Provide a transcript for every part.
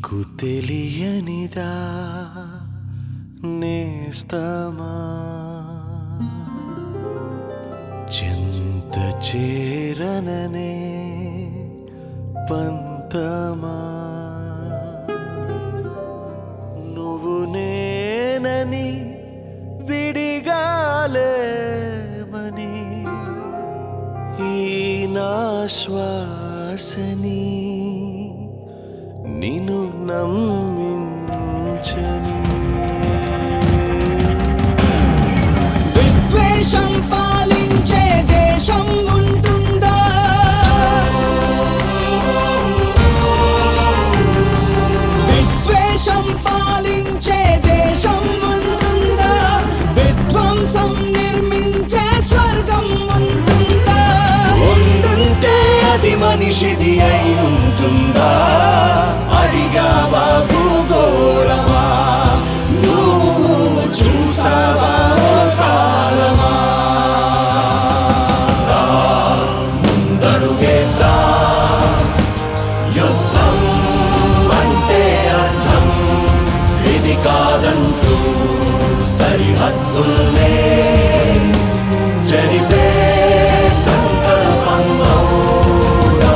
నీకు తెలియనిదా నేస్తమా చింత చేరననే పంతమా నువ్వు నేనని విడిగాలేమని ఈ నా శ్వాసని నిన్ను నమ్మించని విద్వేషం పాలించే దేశం ఉంటుందా విద్వేషం పాలించే దేశం ఉంటుందా విధ్వంసం నిర్మించే స్వర్గం ఉంటుందా ఉండుంటే అది మనిషిది అయి ఉంటుందా అడిగావా భూగోళమా నువ్వు చూసావా ఓ కాలమా రా, ముందడుగేద్దా యుద్ధం అంటే అర్థం ఇది కాదంటూ సరిహద్దుల్నే జరిపే సంకల్పం అవునా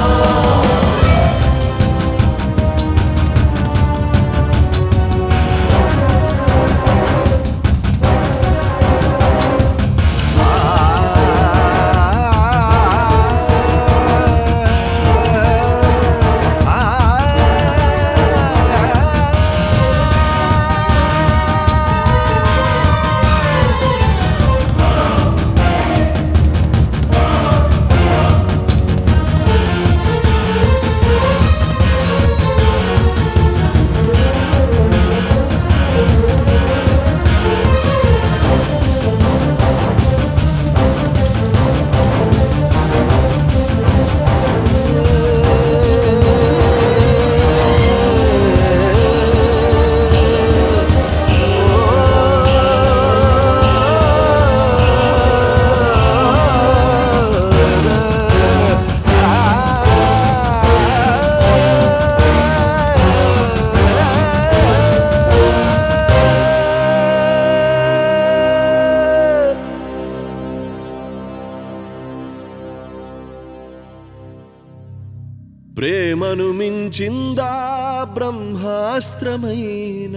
ప్రేమను మించిందా బ్రహ్మాస్త్రమైన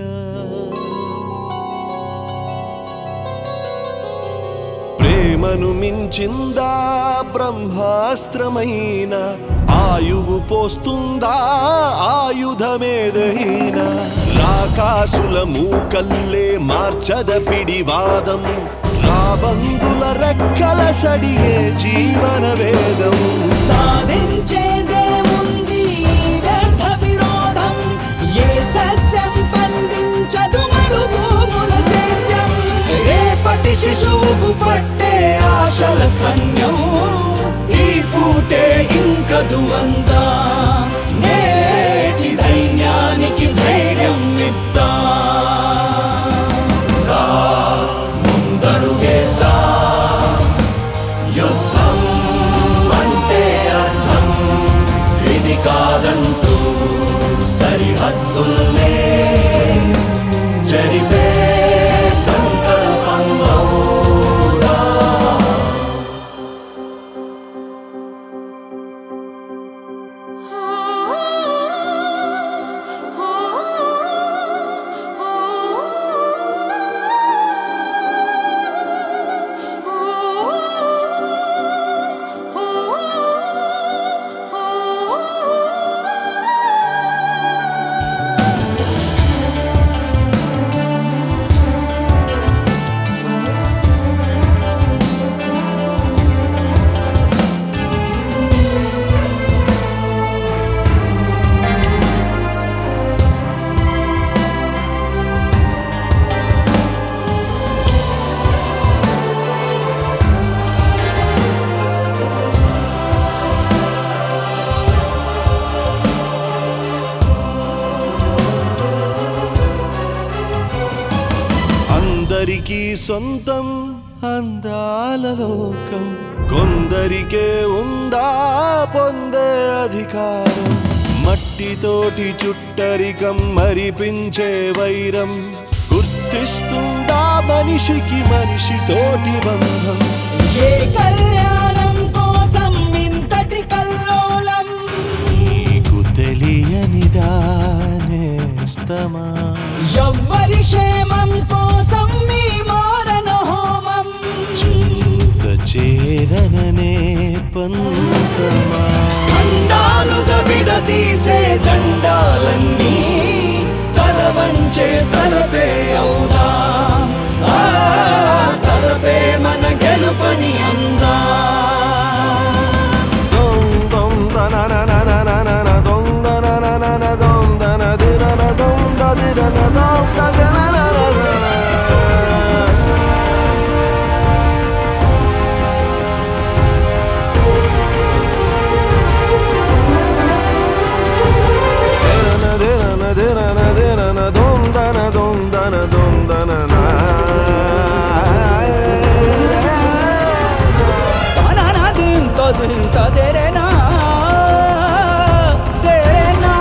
ప్రేమను మించిందా బ్రహ్మాస్త్రమైన ఆయువు పోస్తుందా ఆయుధమేదైనా రాకాసుల మూకల్లే మార్చద పిడివాదం రాబందుల రెక్కల సడిగే జీవన వేదం సాధించేదేముంది ఈ వ్యర్థ విరోధం ఏ సస్యం పండించదు మరుభూముల సేద్యం రేపటి శిశువుకు పట్టే ఆశల స్తన్యం ఈ పూటే ఇంకదు అంతా నేటి దైన్యానికి ధైర్యం ఇద్దా రా, ముందడుగేద్దా యుద్ధం అంటే అర్థం ఇది కాదంటూ సరిహద్దుల్నే జరిపే సంకల్పం అవునా అందరికీ సొంతం అందాల లోకం కొందరికే ఉందా పొందే అధికారం మట్టితోటి చుట్టూ ఒంటరికం మరిపించే వైరం గుర్తిస్తుందా మనిషికి మనిషి తోటి బంధం ఏ కళ్యాణం కోసం ఇంతటి కల్లోలం నీకు తెలియనిదా నేస్తమా ఎవ్వరి క్షేమం కోసం మీ మారణ హోమం చింత చేరననే పంతమా ఖండాలుగా విడదీసే జెండాలన్నీ తలవంచే తలపే అవుదా ఆ, తలపే మన గెలుపని అందా దొం దొం దననననననన దొం దనననన దొం దనదిరన దొం దదిరన దొం దదనననన. ధిరన ధిరన ధిరన ధిరన దొం దన దొం దన దొం దనన. తననా దింతో దింతో తెరేనా తెరేనా